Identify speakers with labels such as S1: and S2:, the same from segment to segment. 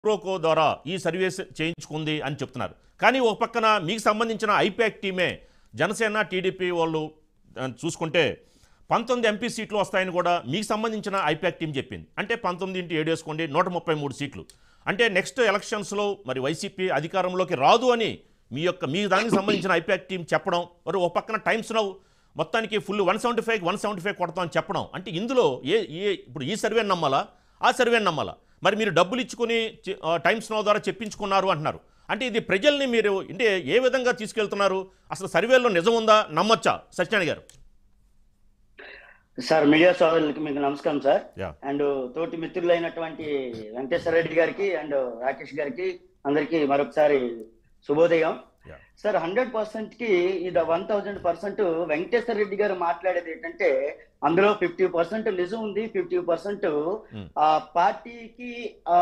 S1: Pro quo ద్వారా ఈ service చేయించుకుంది అని చెప్తున్నారు కానీ ఒక పక్కన మీకు సంబంధించిన ఐపాక్ టీమే జనసేన టీడీపీ వాళ్ళు ఆ, చూసుకుంటే పంతొమ్మిది ఎంపీ సీట్లు వస్తాయని కూడా మీకు సంబంధించిన ఐపాక్ టీం చెప్పింది అంటే పంతొమ్మిది ఇంటి ఏడు వేసుకోండి నూట ముప్పై మూడు సీట్లు అంటే నెక్స్ట్ ఎలక్షన్స్లో మరి వైసీపీ అధికారంలోకి రాదు అని మీ యొక్క మీ దానికి సంబంధించిన ఐపాక్ టీం చెప్పడం మరి ఒక పక్కన టైమ్స్ నౌ మొత్తానికి full one seventy five one seventy five కొడతామని చెప్పడం అంటే ఇందులో ఏ ఏ ఇప్పుడు ఈ సర్వేని నమ్మాలా ఆ సర్వేని నమ్మాలా మరి మీరు డబ్బులు ఇచ్చుకొని చి- ఆ, టైమ్స్ నో ద్వారా చెప్పించుకున్నారు అంటున్నారు అంటే ఇది ప్రజల్ని మీరు అంటే ఏ విధంగా తీసుకెళ్తున్నారు అసలు సర్వేలో నిజం ఉందా నమ్మొచ్చా సత్యనారాయణ గారు
S2: సార్ మీడియా సోదరులకి మీకు నమస్కారం సార్
S1: యా
S2: అండ్ తోటి మిత్రులైనటువంటి వెంకటేశ్వర రెడ్డి గారికి అండ్ రాకేష్ గారికి అందరికి మరొకసారి శుభోదయం
S1: Yeah.
S2: సార్ హండ్రెడ్ పర్సెంట్ కి ఇది one thousand percent Venkateswara Reddy గారు మాట్లాడేది ఏంటంటే అందులో ఫిఫ్టీ పర్సెంట్ నిజం ఉంది ఫిఫ్టీ పర్సెంట్
S1: Hmm.
S2: ఆ పార్టీకి ఆ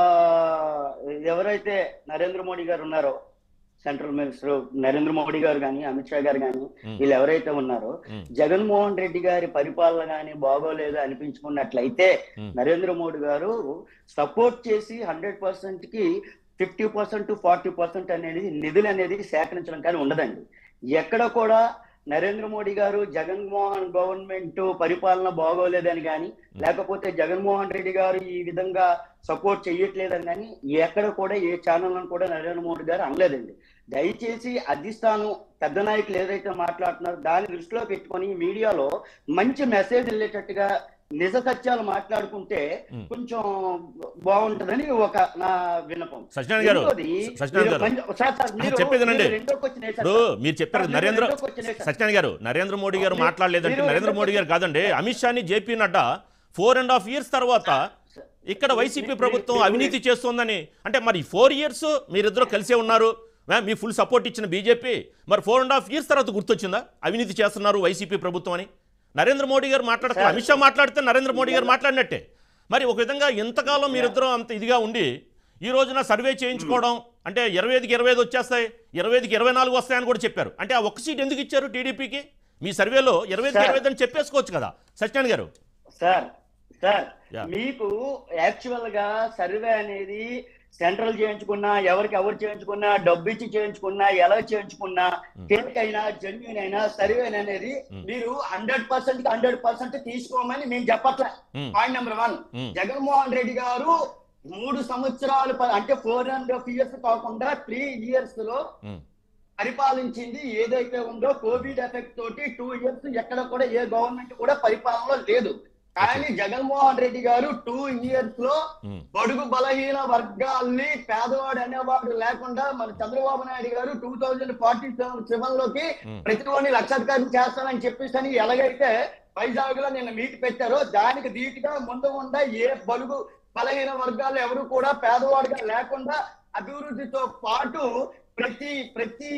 S2: ఎవరైతే నరేంద్ర మోడీ గారు ఉన్నారో సెంట్రల్ మినిస్టర్ నరేంద్ర మోడీ గారు కానీ అమిత్ షా గారు కానీ
S1: Hmm.
S2: వీళ్ళు ఎవరైతే ఉన్నారో
S1: Hmm.
S2: జగన్మోహన్ రెడ్డి గారి పరిపాలన కానీ బాగోలేదు అనిపించుకున్నట్లయితే
S1: Hmm.
S2: నరేంద్ర మోడీ గారు సపోర్ట్ చేసి హండ్రెడ్ పర్సెంట్ కి ఫిఫ్టీ పర్సెంట్ ఫార్టీ పర్సెంట్ అనేది నిధులు అనేది సేకరించడం కానీ ఉండదండి ఎక్కడ కూడా నరేంద్ర మోడీ గారు జగన్మోహన్ గవర్నమెంట్ పరిపాలన బాగోలేదని కానీ లేకపోతే జగన్మోహన్ రెడ్డి గారు ఈ విధంగా సపోర్ట్ చేయట్లేదని కానీ ఎక్కడ కూడా ఏ ఛానల్ కూడా నరేంద్ర మోడీ గారు అనలేదండి దయచేసి అధిష్టానం పెద్ద నాయకులు ఏదైతే మాట్లాడుతున్నారో దాన్ని దృష్టిలో పెట్టుకొని మీడియాలో మంచి మెసేజ్ వెళ్ళేటట్టుగా నిజ సత్యాలు మాట్లాడుకుంటే
S1: Hmm.
S2: కొంచెం బాగుంటదని ఒక నా విన్నపం
S1: సత్యనారాయణ గారు
S2: రెండోది,
S1: సత్యనారాయణ గారు
S2: మీరు మంచి- సార్, సార్, మీరు-
S1: చెప్పేది వినండి.
S2: మీరు రెండో question వేశారు
S1: ఇప్పుడు
S2: సార్.
S1: మీరు చెప్పారు
S2: సార్, మీరు
S1: నరేంద్ర
S2: రెండో question వేశారు.
S1: సత్యనారాయణ గారు నరేంద్ర మోడీ గారు
S2: మీరు-
S1: మాట్లాడలేదంటే
S2: మీరు
S1: నరేంద్ర
S2: రెండో
S1: మోడీ గారు కాదండి అమిత్ షాని JP Nadda four and half years తర్వాత ఇక్కడ వైసీపీ
S2: మీరు-
S1: ప్రభుత్వం
S2: మీరు-
S1: అవినీతి చేస్తోందని అంటే మరి ఫోర్ ఇయర్స్ మీరిద్దరూ కలిసే ఉన్నారు ఆ, మీ ఫుల్ సపోర్ట్ ఇచ్చిన బీజేపీ మరి ఫోర్ అండ్ హాఫ్ ఇయర్స్ తర్వాత గుర్తొచ్చిందా అవినీతి చేస్తున్నారు వైసీపీ ప్రభుత్వం అని నరేంద్ర మోడీ గారు మాట్లాడతారు
S2: సార్.
S1: అమిత్ షా మాట్లాడితే నరేంద్ర మోడీ గారు మాట్లాడినట్టే మరి ఒక విధంగా ఇంతకాలం మీరిద్దరూ అంత ఇదిగా ఉండి ఈ రోజున సర్వే చేయించుకోవడం అంటే ఇరవై ఐదుకి ఇరవై ఐదు వచ్చేస్తాయి ఇరవై ఐదుకి ఇరవై నాలుగు వస్తాయని కూడా చెప్పారు అంటే ఆ ఒక్క సీట్ ఎందుకు ఇచ్చారు టీడీపీకి మీ సర్వేలో ఇరవై ఐదుకి
S2: సార్.
S1: ఇరవై ఐదు అని చెప్పేసుకోవచ్చు కదా సత్యనారాయణ గారు
S2: సార్ సార్
S1: Yeah.
S2: మీకు యాక్చువల్ గా సర్వే అనేది సెంట్రల్ చేయించుకున్నా ఎవరికి ఎవరు చేయించుకున్నా డబ్బు ఇచ్చి చేయించుకున్నా ఎలా చేయించుకున్నా ఫేక్ అయినా జెన్యున్ అయినా సర్వే అనేది
S1: Hmm.
S2: మీరు హండ్రెడ్ పర్సెంట్ కి హండ్రెడ్ పర్సెంట్ తీసుకోమని మేము చెప్పట్లే
S1: Hmm.
S2: Point number one
S1: Hmm.
S2: Jaganmohan Reddy గారు మూడు సంవత్సరాలు ప- అంటే ఫోర్ అండ్ హాఫ్ ఇయర్స్ కాకుండా త్రీ ఇయర్స్ లో
S1: ఉమ్,
S2: పరిపాలించింది ఏదైతే ఉందో కోవిడ్ ఎఫెక్ట్ తోటి టూ ఇయర్స్ ఎక్కడ కూడా ఏ గవర్నమెంట్ కూడా పరిపాలనలో లేదు కానీ జగన్మోహన్ రెడ్డి గారు టూ ఇయర్స్ లో
S1: ఉమ్,
S2: బడుగు బలహీన వర్గాల్ని పేదవాడు అనేవాడు లేకుండా మన చంద్రబాబు నాయుడు గారు టూ థౌజండ్ ఫార్టీ సెవెన్ లోకి
S1: Hmm.
S2: ప్రతిలోని లక్షాధికారం చేస్తానని చెప్పేసి అని ఎలాగైతే వైజాగ్ లో నిన్న మీట్ పెట్టారో దానికి ధీటుగా ముందు ఉండ ఏ బలుగు బలహీన వర్గాలు ఎవరు కూడా పేదవాడుగా లేకుండా అభివృద్ధితో పాటు ప్రతి ప్రతి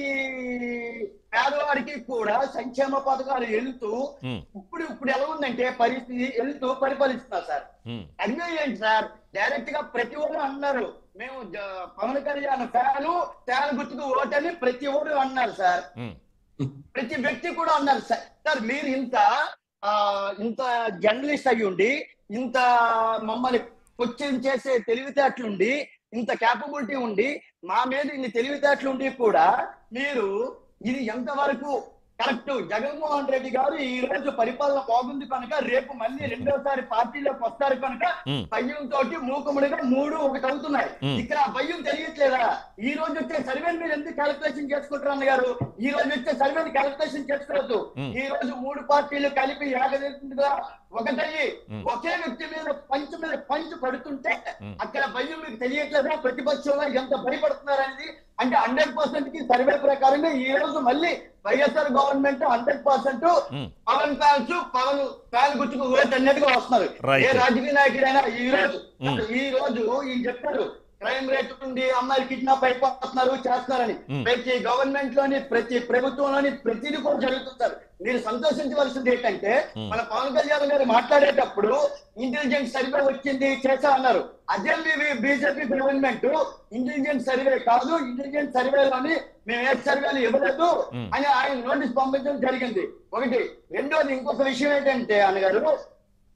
S2: పేదవాడికి కూడా సంక్షేమ పథకాలు వెళ్తూ
S1: ఉమ్,
S2: ఇప్పుడు ఇప్పుడు ఎలా ఉందంటే పరిస్థితి వెళ్తూ పరిపాలిస్తున్నారు సార్
S1: ఉమ్,
S2: అన్వయం ఏంటి సార్ డైరెక్ట్ గా ప్రతి ఒక్కరు అన్నారు మేము జ- పవన్ కళ్యాణ్ ఫ్యాను ఫ్యాన్ గుర్తుకు ఓటని ప్రతి ఒక్కరు అన్నారు సార్
S1: ఉమ్,
S2: ప్రతి వ్యక్తి కూడా అన్నారు సార్ సార్ మీరు ఇంత ఆ, ఇంత జర్నలిస్ట్ అయ్యి ఉండి ఇంత మమ్మల్ని క్వశ్చన్ చేసే తెలివితేటలుండి ఇంత క్యాపబిలిటీ ఉండి మా మీద ఇన్ని తెలివితేటలుండి కూడా మీరు ఇది ఎంతవరకు కరెక్ట్ జగన్మోహన్ రెడ్డి గారు ఈ రోజు పరిపాలన బాగుంది కనుక రేపు మళ్ళీ రెండోసారి పార్టీలోకి వస్తారు కనుక
S1: ఉమ్,
S2: భయం తోటి మూకుముడిగా మూడు ఒకటి అవుతున్నాయి
S1: Hmm.
S2: ఇక్కడ ఆ భయం తెలియట్లేదా ఈ రోజు వచ్చే సర్వేని మీరు ఎందుకు క్యాలిక్యులేషన్ చేసుకుంటారు అన్నగారు ఈ రోజు వచ్చే సర్వేని క్యాలిక్యులేషన్ చేసుకోవద్దు
S1: Hmm.
S2: ఈ రోజు మూడు పార్టీలు కలిపి ఏకదేశంగా ఒకటయ్యి
S1: Hmm.
S2: ఒకే వ్యక్తి మీద పంచ్ మీద పంచ్ పడుతుంటే
S1: Hmm.
S2: అక్కడ భయం మీకు తెలియట్లేదా ప్రతిపక్షంలో ఎంత భయపడుతున్నారు అనేది అంటే హండ్రెడ్ పర్సెంట్ కి సర్వే ప్రకారంగా ఈ రోజు మళ్ళీ వైఎస్ఆర్ గవర్నమెంట్ హండ్రెడ్ పర్సెంట్
S1: ఉమ్.
S2: పవన్ ఫ్యాన్స్ పవన్ ఫ్యాన్ గుర్తుకు ఓటు అన్నట్టుగా వస్తున్నారు
S1: Right.
S2: ఏ రాజకీయ నాయకుడైనా ఈ రోజు
S1: Mm.
S2: ఈ రోజు ఈ చెప్పారు క్రైమ్ రేట్ ఉంది అమ్మాయిలు కిడ్నాప్ అయిపోతున్నారు చేస్తున్నారని
S1: Mm.
S2: ప్రతి గవర్నమెంట్ లోని ప్రతి ప్రభుత్వంలోని ప్రతిదీ కూడా జరుగుతుంటారు మీరు సంతోషించవలసింది ఏంటంటే
S1: Mm.
S2: మన పవన్ కళ్యాణ్ గారు మాట్లాడేటప్పుడు ఇంటెలిజెన్స్ సర్వే వచ్చింది చేసా అన్నారు అదే మీ బీజేపీ గవర్నమెంట్ ఇంటెలిజెన్స్ సర్వే కాదు ఇంటెలిజెన్స్ సర్వేలోని మేము ఏ సర్వేలు ఇవ్వలేదు
S1: Mm.
S2: అని ఆయన నోటీస్ పంపించడం జరిగింది ఒకటి రెండోది ఇంకొక విషయం ఏంటంటే అన్నగారు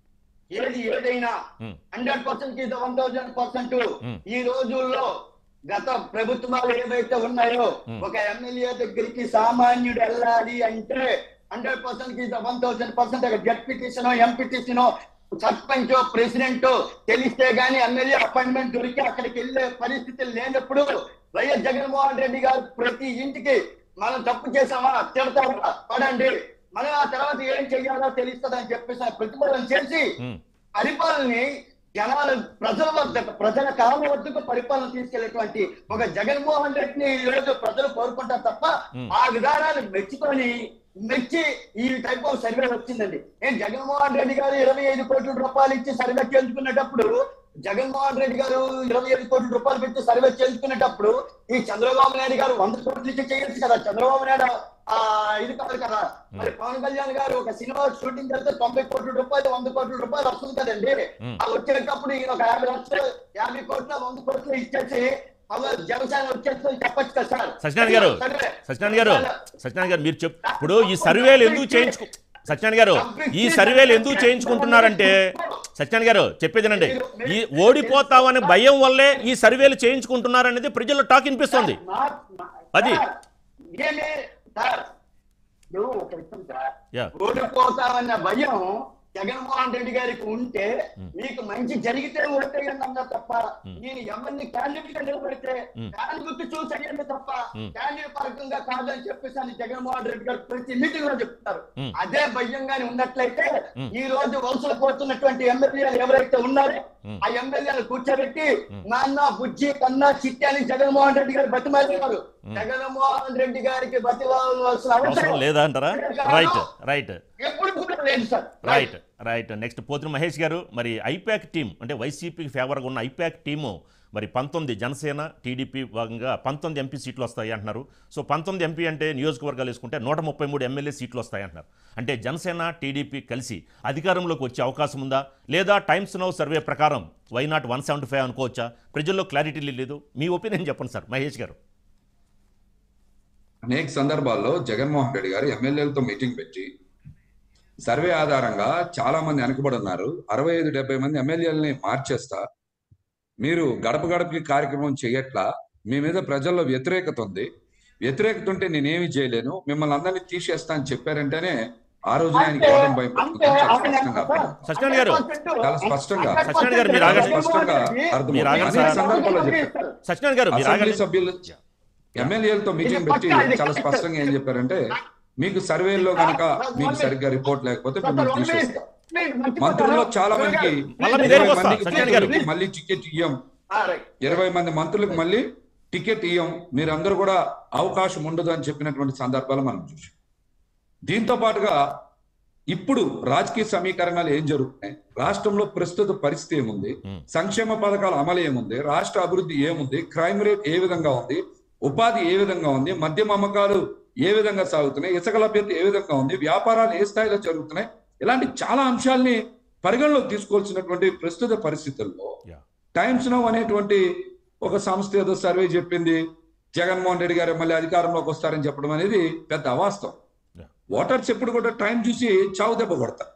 S2: ఏది ఏదైనా
S1: ఉమ్,
S2: హండ్రెడ్ పర్సెంట్ కి వన్ థౌసండ్ పర్సెంట్
S1: ఉమ్.
S2: ఈ రోజుల్లో గత ప్రభుత్వాలు ఏవైతే ఉన్నాయో
S1: ఉమ్.
S2: ఒక ఎమ్మెల్యే దగ్గరికి సామాన్యుడు వెళ్ళాలి అంటే హండ్రెడ్ పర్సెంట్ కి వన్ థౌసండ్ పర్సెంట్ జడ్పీటీసనో ఎంపీటీసీనో సర్పంచ్ ప్రెసిడెంట్ తెలిస్తే గానీ ఎమ్మెల్యే అపాయింట్మెంట్ దొరికి అక్కడికి వెళ్ళే పరిస్థితి లేనప్పుడు వైఎస్ జగన్మోహన్ రెడ్డి గారు ప్రతి ఇంటికి మనం తప్పు చేసామా తిడతారా పడండి మనం ఆ తర్వాత ఏం చెయ్యాలో తెలుస్తుందని చెప్పేసి ఆ ప్రతిపాదన చేసి
S1: ఉమ్,
S2: పరిపాలనని జనాల ప్రజల వద్దకు ప్రజల కాలం వద్దకు పరిపాలన తీసుకెళ్లేటువంటి ఒక జగన్మోహన్ రెడ్డిని ఈ రోజు ప్రజలు కోరుకుంటారు తప్ప
S1: Hmm.
S2: ఆ విధానాన్ని మెచ్చుకొని మెచ్చి ఈ టైప్ ఆఫ్ సర్వే వచ్చిందండి నేను జగన్మోహన్ రెడ్డి గారు ఇరవై ఐదు కోట్ల రూపాయలు ఇచ్చి సర్వే చేయించుకునేటప్పుడు జగన్మోహన్ రెడ్డి గారు ఇరవై ఐదు కోట్ల రూపాయలు పెట్టి సర్వే చేయించుకునేటప్పుడు ఈ చంద్రబాబు నాయుడు గారు వంద కోట్లు ఇచ్చి చేయొచ్చు కదా చంద్రబాబు నాయుడు ఆ ఇది కాదు కదా మరి పవన్ కళ్యాణ్ గారు ఒక సినిమా షూటింగ్ చేస్తే తొంభై కోట్ల రూపాయలు వంద కోట్ల రూపాయలు వస్తుంది కదండి
S1: ఉమ్.
S2: ఆ వచ్చేటప్పుడు ఈయన ఒక యాభై లక్షలు యాభై కోట్ల వంద కోట్లు ఇచ్చేసి అవ- జనసేన వచ్చేస్తుంది చెప్పొచ్చు కదా సార్
S1: సత్యనారాయణ గారు
S2: సరే.
S1: సత్యనారాయణ గారు సత్యనారాయణ గారు మీరు చెప్ ఇప్పుడు ఈ సర్వేలు ఎందుకు చేయించుకు సత్యనారాయణ గారు ఈ సర్వేలు ఎందుకు చేయించుకుంటున్నారంటే సత్యనారాయణ గారు చెప్పేదేనండి ఈ ఓడిపోతామనే భయం వల్లే ఈ సర్వేలు చేయించుకుంటున్నారనేది ప్రజల్లో టాక్ వినిపిస్తుంది
S2: మా- మా-
S1: అది.
S2: సార్, ఏమి సార్ నువ్వు ఒక విషయం సార్
S1: యా
S2: ఓడిపోతామన్న భయం జగన్మోహన్ రెడ్డి గారికి ఉంటే మీకు మంచి జరిగితే ఓటేయండి అన్నా తప్ప నేను ఎవరిని క్యాండిడేట్ గా నిలబెడితే
S1: Hmm.
S2: దాని గుర్తు చూసి అయ్యండి తప్ప
S1: Hmm.
S2: క్యాండిడేట్ పరకంగా కాదని చెప్పేసి అని జగన్మోహన్ రెడ్డి గారు ప్రతి మీటింగ్ లో చెప్తారు
S1: Hmm.
S2: అదే భయంగానే ఉన్నట్లయితే
S1: Hmm.
S2: ఈ రోజు వలసలు పోతున్నటువంటి ఎమ్మెల్యేలు ఎవరైతే ఉన్నారో
S1: Hmm.
S2: ఆ ఎమ్మెల్యేలు కూర్చోబెట్టి
S1: Hmm.
S2: నాన్న బుజ్జి కన్నా చిట్టి అని జగన్మోహన్ రెడ్డి గారు బతిమాలేవారు
S1: Hmm.
S2: జగన్మోహన్ రెడ్డి గారికి బతిమాలవలసిన
S1: అవసరం
S2: అవసరం
S1: లేదా అంటారా రైట్ రైట్
S2: ఎప్పుడు కూడా లేదు సార్
S1: రైట్ రైట్ నెక్స్ట్ పోతున్న మహేష్ గారు మరి ఐపాక్ టీం అంటే వైసీపీకి ఫేవర్గా ఉన్న ఐపాక్ టీము మరి పంతొమ్మిది జనసేన టీడీపీ భాగంగా పంతొమ్మిది ఎంపీ సీట్లు వస్తాయి అంటున్నారు సో పంతొమ్మిది ఎంపీ అంటే నియోజకవర్గాలు వేసుకుంటే నూట ముప్పై మూడు ఎమ్మెల్యే సీట్లు వస్తాయి అంటున్నారు అంటే జనసేన టీడీపీ కలిసి అధికారంలోకి వచ్చే అవకాశం ఉందా లేదా టైమ్స్ నౌ సర్వే ప్రకారం why not one seventy five అనుకోవచ్చా ప్రజల్లో క్లారిటీ లేదు మీ ఒపీనియన్ చెప్పండి సార్ మహేష్ గారు
S3: అనేక సందర్భాల్లో జగన్మోహన్ రెడ్డి గారు ఎమ్మెల్యేలతో మీటింగ్ పెట్టి సర్వే ఆధారంగా చాలా మంది వెనకబడి ఉన్నారు అరవై ఐదు డెబ్బై మంది ఎమ్మెల్యేలని మార్చేస్తా మీరు గడప గడపకి కార్యక్రమం చేయట్లా మీ మీద ప్రజల్లో వ్యతిరేకత ఉంది వ్యతిరేకత ఉంటే నేనేమి చేయలేను మిమ్మల్ని అందరినీ తీసేస్తా అని చెప్పారంటేనే ఆ రోజు ఆయనకి ఓటమి భయం పట్టుకుంది. చాలా స్పష్టంగా అర్థమవుతుంది.
S1: సత్యనారాయణ గారు.
S3: చాలా స్పష్టంగా
S1: సత్యనారాయణ గారు, మీరు ఆగండి.
S3: స్పష్టంగా
S1: మీరు
S3: అర్థమవుతుంది
S1: ఆగండి
S3: అనేక
S1: సార్.
S3: సందర్భాల్లో చెప్పారు
S2: చెప్పారు
S1: సత్యనారాయణ గారు మీరు
S3: అసెంబ్లీ
S1: ఆగండి
S3: సభ్యులు ఎమ్మెల్యేలతో మీటింగ్ పెట్టి చాలా స్పష్టంగా ఏం చెప్పారంటే మీకు సర్వేలో కనుక మీకు సరిగ్గా రిపోర్ట్ లేకపోతే మిమ్మల్ని తీసేస్తాం మంత్రుల్లో చాలా మందికి
S1: మళ్ళా మీ
S3: ఇరవై
S1: దగ్గరికి వస్తా,
S3: మందికి
S1: సత్యనారాయణ గారు.
S3: టికెట్ మళ్ళీ టికెట్ ఇయ్యం ఇరవై మంది మంత్రులకు మళ్ళీ టికెట్ ఇయ్యం మీరందరూ కూడా అవకాశం ఉండదు అని చెప్పినటువంటి సందర్భాలు మనం చూసాం దీంతో పాటుగా ఇప్పుడు రాజకీయ సమీకరణాలు ఏం జరుగుతున్నాయి రాష్ట్రంలో ప్రస్తుత పరిస్థితి ఏముంది
S1: Hmm.
S3: సంక్షేమ పథకాల అమలు ఏముంది రాష్ట్ర అభివృద్ధి ఏముంది క్రైమ్ రేట్ ఏ విధంగా ఉంది ఉపాధి ఏ విధంగా ఉంది మద్యం అమ్మకాలు ఏ విధంగా సాగుతున్నాయి ఇసుక లభ్యత ఏ విధంగా ఉంది వ్యాపారాలు ఏ స్థాయిలో జరుగుతున్నాయి ఇలాంటి చాలా అంశాల్ని పరిగణలోకి తీసుకోవాల్సినటువంటి ప్రస్తుత పరిస్థితుల్లో
S1: Yeah.
S3: టైమ్స్ నౌ అనేటువంటి ఒక సంస్థ ఏదో సర్వే చెప్పింది జగన్మోహన్ రెడ్డి గారు మళ్ళీ అధికారంలోకి వస్తారని చెప్పడం అనేది పెద్ద అవాస్తవం
S1: Yeah.
S3: ఓటర్స్ ఎప్పుడు కూడా టైం చూసి చావు దెబ్బ కొడతారు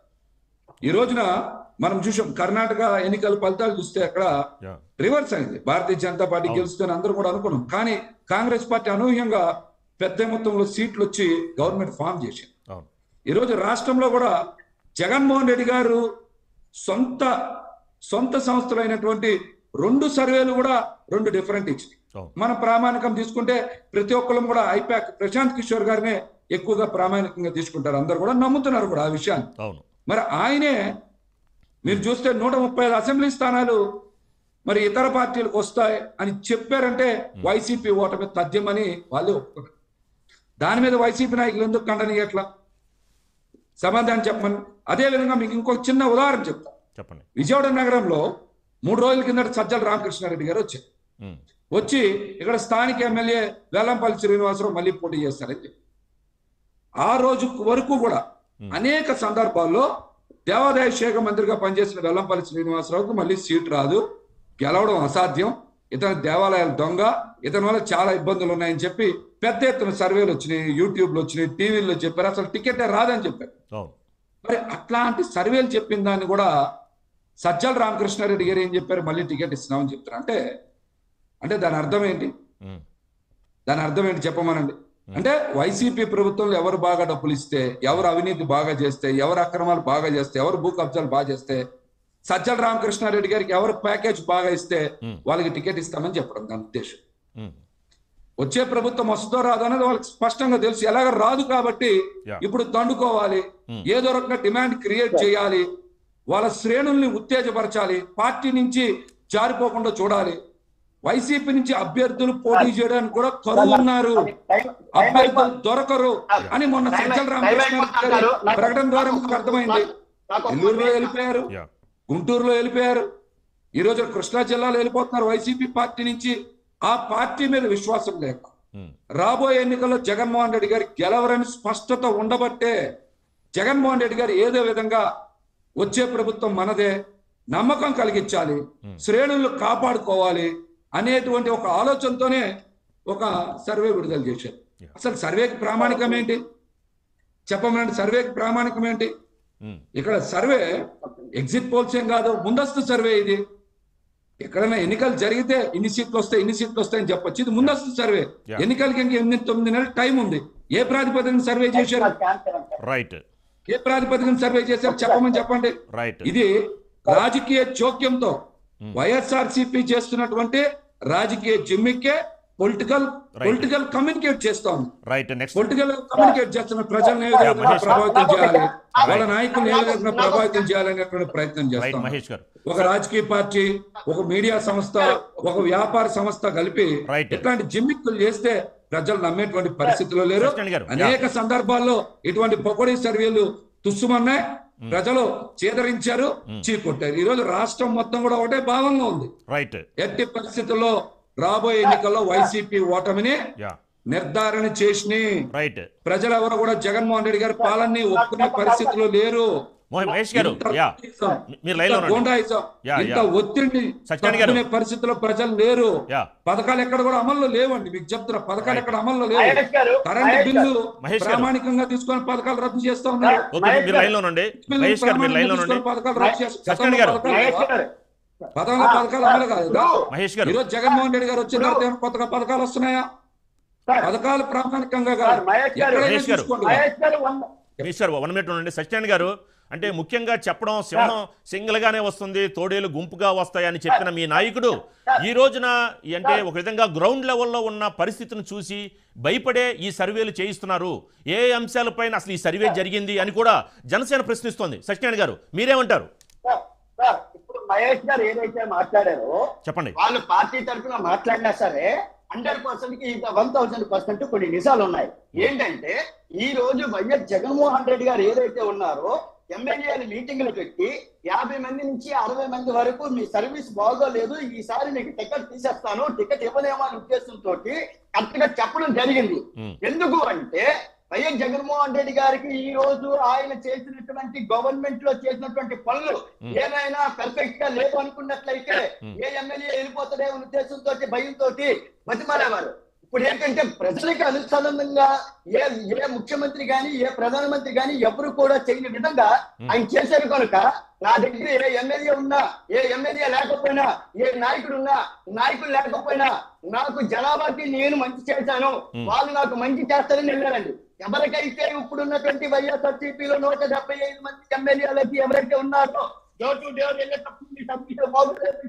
S3: ఈ రోజున మనం చూసాం కర్ణాటక ఎన్నికల ఫలితాలు చూస్తే అక్కడ
S1: యా
S3: రివర్స్ అయింది భారతీయ జనతా పార్టీ
S1: అవును.
S3: గెలుస్తుందని అందరూ కూడా అనుకున్నాం కానీ కాంగ్రెస్ పార్టీ అనూహ్యంగా పెద్ద మొత్తంలో సీట్లు వచ్చి గవర్నమెంట్ ఫామ్ చేసింది
S1: అవును
S3: ఈ రోజు రాష్ట్రంలో కూడా జగన్మోహన్ రెడ్డి గారు సొంత సొంత సంస్థలు అయినటువంటి రెండు సర్వేలు కూడా రెండు డిఫరెంట్ ఇచ్చింది
S1: అవును
S3: మన ప్రామాణికం తీసుకుంటే ప్రతి ఒక్కరు కూడా ఐపాక్ ప్రశాంత్ కిషోర్ గారినే ఎక్కువగా ప్రామాణికంగా తీసుకుంటారు అందరు కూడా నమ్ముతున్నారు కూడా ఆ విషయాన్ని
S1: అవును
S3: మరి ఆయనే మీరు చూస్తే నూట ముప్పై ఐదు అసెంబ్లీ స్థానాలు మరి ఇతర పార్టీలకు వస్తాయి అని చెప్పారంటే వైసీపీ ఓటమి తథ్యమని వాళ్ళే ఒప్పుకున్నారు దాని మీద వైసీపీ నాయకులు ఎందుకు ఖండనీయట్లా సమాధానం చెప్పమని అదే విధంగా మీకు ఇంకొక చిన్న ఉదాహరణ చెప్తా
S1: చెప్పండి
S3: విజయవాడ నగరంలో మూడు రోజుల కిందట సజ్జల రామకృష్ణారెడ్డి గారు వచ్చారు
S1: ఉమ్,
S3: వచ్చి ఇక్కడ స్థానిక ఎమ్మెల్యే వెల్లంపల్లి శ్రీనివాసరావు మళ్ళీ పోటీ చేస్తారని చెప్పి ఆ రోజు వరకు కూడా
S1: Hmm.
S3: అనేక సందర్భాల్లో దేవాదాయ శాఖ మంత్రిగా పనిచేసిన వెల్లంపల్లి శ్రీనివాసరావుకు మళ్ళీ సీట్ రాదు గెలవడం అసాధ్యం ఇతని దేవాలయాల దొంగ ఇతని వల్ల చాలా ఇబ్బందులు ఉన్నాయని చెప్పి పెద్ద ఎత్తున సర్వేలు వచ్చినాయి యూట్యూబ్లో వచ్చినాయి టీవీల్లో చెప్పారు అసలు టికెటే రాదని చెప్పారు
S1: అవును
S3: మరి అట్లాంటి సర్వేలు చెప్పిన దాన్ని కూడా సజ్జల రామకృష్ణారెడ్డి గారు ఏం చెప్పారు మళ్ళీ టికెట్ ఇస్తున్నామని చెప్తారు అంటే అంటే దాని అర్థం ఏంటి
S1: ఉమ్,
S3: దాని అర్థం ఏంటి చెప్పమనండి అంటే వైసీపీ ప్రభుత్వంలో ఎవరు బాగా డబ్బులు ఇస్తే ఎవరు అవినీతి బాగా చేస్తే ఎవరు అక్రమాలు బాగా చేస్తే ఎవరు భూ కబ్జాలు బాగా చేస్తే సజ్జల రామకృష్ణారెడ్డి గారికి ఎవరు ప్యాకేజ్ బాగా ఇస్తే
S1: Hmm.
S3: వాళ్ళకి టికెట్ ఇస్తామని చెప్పడం దాని ఉద్దేశం
S1: ఉమ్,
S3: వచ్చే ప్రభుత్వం వస్తుందో రాదో అనేది వాళ్ళకి స్పష్టంగా తెలుసు ఎలాగ రాదు కాబట్టి
S1: Yeah.
S3: ఇప్పుడు దండుకోవాలి
S1: Hmm.
S3: ఏదో రకంగా డిమాండ్ క్రియేట్ చేయాలి వాళ్ళ శ్రేణుల్ని ఉత్తేజపరచాలి పార్టీ నుంచి జారిపోకుండా చూడాలి వైసీపీ నుంచి అభ్యర్థులు పోటీ చేయడానికి కూడా కరువు ఉన్నారు అభ్యర్థులు దొరకరు అని మొన్న సజ్జల రామకృష్ణ గారి ప్రకటన ద్వారా మీకు అర్థమైంది నెల్లూరులో వెళ్ళిపోయారు
S1: యా
S3: గుంటూరులో వెళ్ళిపోయారు ఈ రోజు కృష్ణా జిల్లాలో వెళ్ళిపోతున్నారు వైసీపీ పార్టీ నుంచి ఆ పార్టీ మీద విశ్వాసం లేక
S1: ఉమ్,
S3: రాబోయే ఎన్నికల్లో జగన్మోహన్ రెడ్డి గారి గెలవరని స్పష్టత ఉండబట్టే జగన్మోహన్ రెడ్డి గారు ఏదో విధంగా వచ్చే ప్రభుత్వం మనదే నమ్మకం కలిగించాలి శ్రేణులను కాపాడుకోవాలి అనేటువంటి ఒక ఆలోచనతోనే ఒక సర్వే విడుదల చేశారు అసలు సర్వేకి ప్రామాణికం ఏంటి చెప్పమనండి సర్వేకి ప్రామాణికం ఏంటి
S1: ఉమ్,
S3: ఇక్కడ సర్వే ఎగ్జిట్ పోల్స్ ఏం కాదు ముందస్తు సర్వే ఇది ఎక్కడైనా ఎన్నికలు జరిగితే ఇన్ని సీట్లు వస్తాయి ఇన్ని సీట్లు వస్తాయని చెప్పొచ్చు ఇది ముందస్తు సర్వే
S1: Yeah.
S3: ఎన్నికలకి ఇంక ఎనిమిది తొమ్మిది నెలలు టైం ఉంది ఏ ప్రాతిపదికన సర్వే చేశారు
S1: రైట్
S3: ఏ ప్రాతిపదికన సర్వే చేశారు చెప్పమని చెప్పండి
S1: రైట్
S3: ఇది రాజకీయ జోక్యంతో వైఎస్ఆర్ సిపి చేస్తున్నటువంటి రాజకీయ జిమ్మికే పొలిటికల్ పొలిటికల్ కమ్యూనికేట్ చేస్తా ఉంది
S1: రైట్ నెక్స్ట్
S3: పొలిటికల్ కమ్యూనికేట్ చేస్తున్న ప్రజలను ఏ విధంగా
S1: మహేష్.
S3: ప్రభావితం చేయాలి వాళ్ళ నాయకులను ఏ విధంగా ప్రభావితం చేయాలనేటువంటి ప్రయత్నం
S1: రైట్
S3: చేస్తాం
S1: మహేష్ గారు
S3: ఒక రాజకీయ పార్టీ ఒక మీడియా సంస్థ ఒక వ్యాపార సంస్థ కలిపి
S1: Right.
S3: ఇట్లాంటి జిమ్మిక్కులు చేస్తే ప్రజలు నమ్మేటువంటి పరిస్థితిలో లేరు
S1: సత్యనారాయణ గారు,
S3: అనేక సందర్భాల్లో ఇటువంటి పొగడి సర్వేలు తుస్సుమన్నాయి ప్రజలు చేదరించారు చీకొట్టారు ఈ రోజు రాష్ట్రం మొత్తం కూడా ఒకటే భావంగా ఉంది
S1: రైట్
S3: ఎట్టి పరిస్థితుల్లో రాబోయే ఎన్నికల్లో వైసీపీ ఓటమిని
S1: యా
S3: నిర్ధారణ చేసి
S1: రైట్
S3: ప్రజలు ఎవరు కూడా జగన్మోహన్ రెడ్డి గారి పాలనని ఒప్పుకునే పరిస్థితిలో లేరు
S1: మహేష్ గారు
S3: ఇంత
S1: యా
S3: రౌడీయిజం,
S1: మీరు లైన్లో
S3: ఇంత
S1: ఉండండి.
S3: గూండాయిజం,
S1: యా,
S3: ఇంత
S1: యా.
S3: ఒత్తిడిని
S1: సత్యనారాయణ గారు.
S3: తట్టుకునే పరిస్థితిలో ప్రజలు లేరు
S1: యా
S3: పథకాలు ఎక్కడ కూడా అమల్లో లేవండి మీకు చెప్తున్నా పథకాలు
S1: Right.
S3: ఎక్కడ అమల్లో లేవు
S2: మహేష్ గారు,
S3: కరెంట్
S2: మహేష్
S3: బిల్లు
S1: మహేష్ గారు.
S3: ప్రామాణికంగా తీసుకొని పథకాలు రద్దు చేస్తా ఉన్నారు
S1: ఓకే
S2: మహేష్
S1: మీరు
S2: గారు.
S1: లైన్లో ఉండండి
S3: బిల్లు
S1: మహేష్ గారు మీరు లైన్లో
S3: ప్రామాణికంగా
S1: ఉండండి
S3: తీసుకొని పథకాలు రద్దు చేస్తా-
S1: సత్యనారాయణ గారు.
S3: గతంలో
S2: మహేష్
S3: పథకాలు
S2: గారు
S3: గతంలో పథకాలు అమలు కాదు
S1: మహేష్ గారు
S3: ఈరోజు జగన్మోహన్ రెడ్డి గారు వచ్చిన తర్వాత ఏమైనా కొత్తగా పథకాలు వస్తున్నాయా
S2: సార్,
S3: పథకాలు ప్రామాణికంగా
S2: సార్,
S3: కాదు
S2: మహేష్ గారు.
S3: ఎక్కడైనా
S1: మహేష్ గారు.
S3: తీసుకోండి.
S2: మహేష్ గారు వంద
S1: మహేష్ గారు వన్ మినిట్ ఉండండి సత్యనారాయణ గారు అంటే ముఖ్యంగా చెప్పడం సింహం సింగిల్ గానే వస్తుంది తోడేలు గుంపుగా వస్తాయని చెప్పిన మీ నాయకుడు ఈ రోజున ఈ అంటే ఒక విధంగా గ్రౌండ్ లెవెల్లో ఉన్న పరిస్థితిని చూసి భయపడే ఈ సర్వేలు చేయిస్తున్నారు ఏ అంశాలపైన అసలు ఈ సర్వే జరిగింది అని కూడా జనసేన ప్రశ్నిస్తోంది సత్యనారాయణ గారు మీరేమంటారు
S2: సార్, సార్, ఇప్పుడు మహేష్ గారు ఏదైతే మాట్లాడారో
S1: చెప్పండి
S2: వాళ్ళు పార్టీ తరఫున మాట్లాడినా సరే హండ్రెడ్ పర్సెంట్ కి వన్ థౌసండ్ పర్సెంట్ కొన్ని నిజాలు ఉన్నాయి ఏంటంటే ఈ రోజు వైఎస్ జగన్మోహన్ రెడ్డి గారు ఏదైతే ఉన్నారో ఎమ్మెల్యేలు మీటింగ్లు పెట్టి యాభై మంది నుంచి అరవై మంది వరకు మీ సర్వీస్ బాగోలేదు ఈసారి నీకు టికెట్ తీసేస్తాను టికెట్ ఇవ్వలేమో అనే ఉద్దేశంతో కరెక్ట్ గా చెప్పడం జరిగింది
S1: ఉమ్,
S2: ఎందుకు అంటే వైఎస్ జగన్మోహన్ రెడ్డి గారికి ఈ రోజు ఆయన చేసినటువంటి గవర్నమెంట్ లో చేసినటువంటి పనులు
S1: Hmm.
S2: ఏమైనా పర్ఫెక్ట్ గా లేవు అనుకున్నట్లయితే
S1: Hmm.
S2: ఏ ఎమ్మెల్యే వెళ్ళిపోతాడే అనే ఉద్దేశంతో భయంతో బతిమాలేవారు ఇప్పుడు ఏంటంటే ప్రజలకు అనుసంధానంగా ఏ ఏ ముఖ్యమంత్రి గాని ఏ ప్రధానమంత్రి గాని ఎవరు కూడా చేయని విధంగా ఆయన చేశారు కనుక నా దగ్గర ఏ ఎమ్మెల్యే ఉన్నా ఏ ఎమ్మెల్యే లేకపోయినా ఏ నాయకుడు ఉన్నా నాయకుడు లేకపోయినా నాకు జనాభాకి నేను మంచి చేశాను
S1: Hmm.
S2: వాళ్ళు నాకు మంచి చేస్తారని వెళ్ళారండి ఎవరికైతే ఇప్పుడు ఉన్నటువంటి వైఎస్ఆర్సీపీలో నూట డెబ్బై ఐదు మంది ఎమ్మెల్యేలకి ఎవరైతే ఉన్నారో డోర్ టు డోర్ వెళ్ళేటప్పుడు మీ సర్వీస్ బాగుండేది.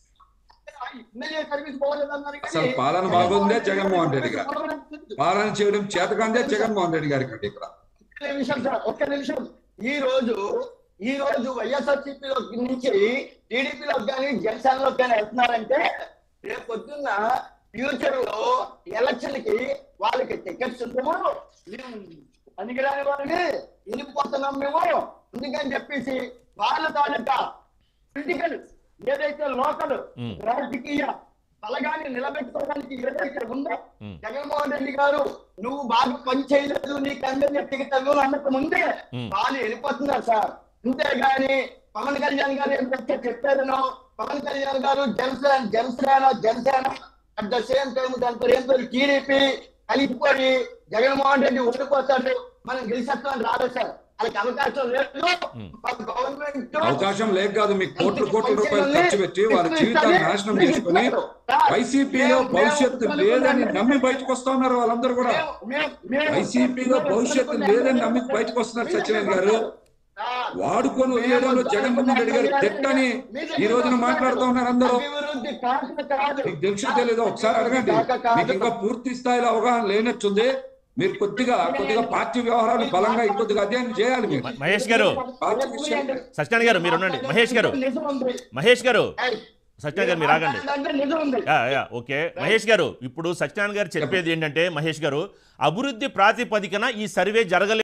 S2: ఎమ్మెల్యే సర్వీస్ బాగోలేదన్నారు కానీ
S3: అసలు పాలన బాగుందే జగన్మోహన్ రెడ్డి గారు పాలన చేయడం చేతకందే జగన్మోహన్ రెడ్డి గారికి అండి ఇక్కడ
S2: ఒక్క నిమిషం సార్ ఒక్క నిమిషం ఈ రోజు ఈ రోజు వైఎస్ఆర్సీపీలో నుంచి టీడీపీలో కానీ జనసేనలో కానీ వెళ్తున్నారంటే రేపు పొద్దున్న ఫ్యూచర్ లో ఎలక్షన్ కి వాళ్ళకి టికెట్స్ ఉంటాము మేము పనికిరాని వాళ్ళని వెళ్ళిపోతున్నాం మేము అందుకని చెప్పేసి వాళ్ళ తాలూకా పొలిటికల్ ఏదైతే లోకల్
S1: Hmm.
S2: రాజకీయ బలగాన్ని నిలబెట్టుకోవడానికి ఏదైతే ఉందో
S1: Hmm.
S2: జగన్మోహన్ రెడ్డి గారు నువ్వు బాగా పని చేయలేదు నీకు ఎమ్మెల్యే టికెట్ అన్నట్టు ముందే
S1: Hmm.
S2: వాళ్ళు వెళ్ళిపోతున్నారు సార్ అంతేగాని పవన్ కళ్యాణ్ గారు ఏంటంటే చెప్పారనో పవన్ కళ్యాణ్ గారు Janasena Janasena Janasena at the same time దాని పేరు ఏం పేరు టీడీపీ కలిసిపోయి జగన్మోహన్ రెడ్డి ఓడిపోతాడు మనం గెలిచేస్తామని రాలేదు సార్
S4: వాళ్ళకి అవకాశం లేదు మా గవర్నమెంట్
S3: అవకాశం లేక కాదు మీకు కోట్ల కోట్ల రూపాయలు ఖర్చు పెట్టి వారి జీవితాన్ని నాశనం చేసుకుని వైసీపీలో భవిష్యత్తు లేదని నమ్మి బయటకు వస్తా ఉన్నారు వాళ్ళందరూ కూడా వైసీపీలో భవిష్యత్తు లేదని నమ్మి బయటకు వస్తున్నారు సత్యనారాయణ గారు వాడుకొని వదిలేయడంలో జగన్మోహన్ రెడ్డి గారు తిట్టని ఈ రోజున మాట్లాడుతూ ఉన్నారు అందరూ
S4: అభివృద్ధి కాదు కాదు
S3: మీకు తెలుసు తెలీదు ఒకసారి అడగండి మీకు ఇంకా పూర్తి స్థాయిలో అవగాహన లేనట్టుంది మీరు కొద్దిగా కొద్దిగా పార్టీ వ్యవహారాలు బలంగా ఇంకొద్దిగా అధ్యయనం చేయాలి మీరు
S1: మ- మహేష్ గారు
S3: పార్టీ విషయం
S1: సత్యనారాయణ గారు మీరు ఉండండి మహేష్ గారు
S4: నిజం ఉంది
S1: మహేష్ గారు సత్యనారాయణ గారు మీరు ఆగండి
S4: అంటే నిజం ఉంది
S1: యా, యా, ఓకే మహేష్ గారు ఇప్పుడు సత్యనారాయణ గారు చెప్పేది ఏంటంటే మహేష్ గారు అభివృద్ధి ప్రాతిపదికన ఈ సర్వే జరగలేదు